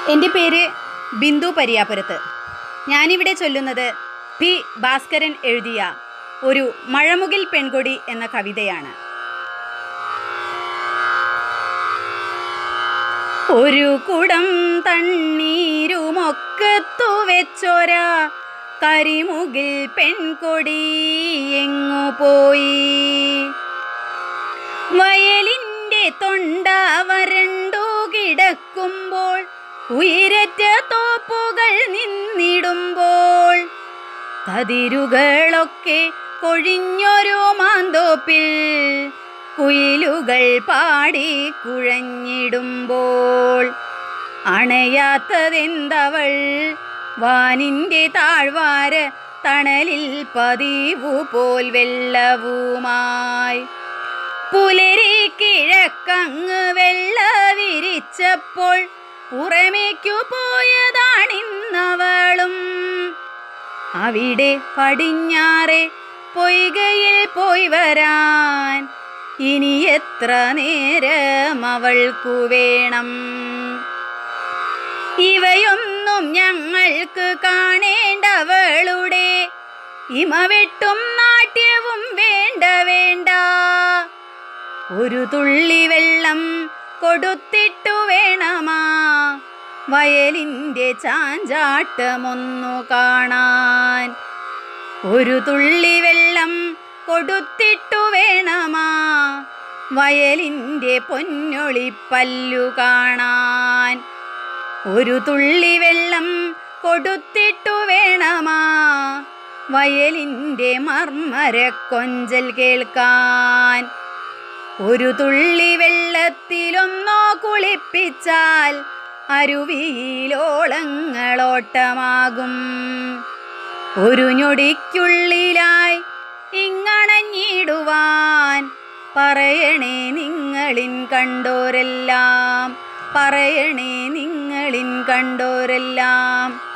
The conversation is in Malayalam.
എൻ്റെ പേര് ബിന്ദു പരിയാപുരത്ത് ഞാനിവിടെ ചൊല്ലുന്നത് പി ഭാസ്കരൻ എഴുതിയ ഒരു മഴമുകിൽ പെൺകൊടി എന്ന കവിതയാണ് ഒരു കുടം തണ്ണീരുമൊക്കത്തു വെച്ചൊര കരിമുകിൽ പെൺകൊടി എങ്ങു പോയി വയലിൻ്റെ തൊണ്ട വരണ്ടു കിടക്കുമ്പോൾ ഉയരറ്റ തോപ്പുകൾ നിന്നിടുമ്പോൾ കതിരുകളൊക്കെ കൊഴിഞ്ഞൊരു മാന്തോപ്പിൽ കുയിലുകൾ പാടി കുഴഞ്ഞിടുമ്പോൾ അണയാത്തതെന്തവൾ വാനിൻ്റെ താഴ്വാര തണലിൽ പതിവു പോൽ വെള്ളവുമായി പുലരി കിഴക്കങ്ങ് വെള്ള വിരിച്ചപ്പോൾ പുറമേക്കു പോയതാണിന്നവളും അവിടെ പടിഞ്ഞാറെ പൊയ്കയിൽ പോയി വരാൻ ഇനി എത്ര നേരം അവൾക്കു വേണം ഇവയൊന്നും ഞങ്ങൾക്ക് കാണേണ്ടവളുടെ ഇമവെട്ടും നാട്യവും വേണ്ട വേണ്ട ഒരു തുള്ളി വെള്ളം കൊടുത്തിട്ടു വേണമാ വയലിൻ്റെ ചാഞ്ചാട്ടമൊന്നു കാണാൻ ഒരു തുള്ളി വെള്ളം കൊടുത്തിട്ടു വേണമാ വയലിൻ്റെ പൊന്നൊളിപ്പല്ലു കാണാൻ ഒരു തുള്ളി വെള്ളം കൊടുത്തിട്ടു വേണമാ വയലിൻ്റെ മർമ്മരക്കൊഞ്ചൽ കേൾക്കാൻ ഒരു തുള്ളി വെള്ളത്തിലൊന്നോ കുളിപ്പിച്ചാൽ അരുവിയിലോളങ്ങളോട്ടമാകും ഒരു ഞൊടിക്കുള്ളിലായി ഇങ്ങണഞ്ഞിടുവാൻ പറയണേ നിങ്ങളിൻ കണ്ടോരെല്ലാം പറയണേ നിങ്ങളിൻ കണ്ടോരെല്ലാം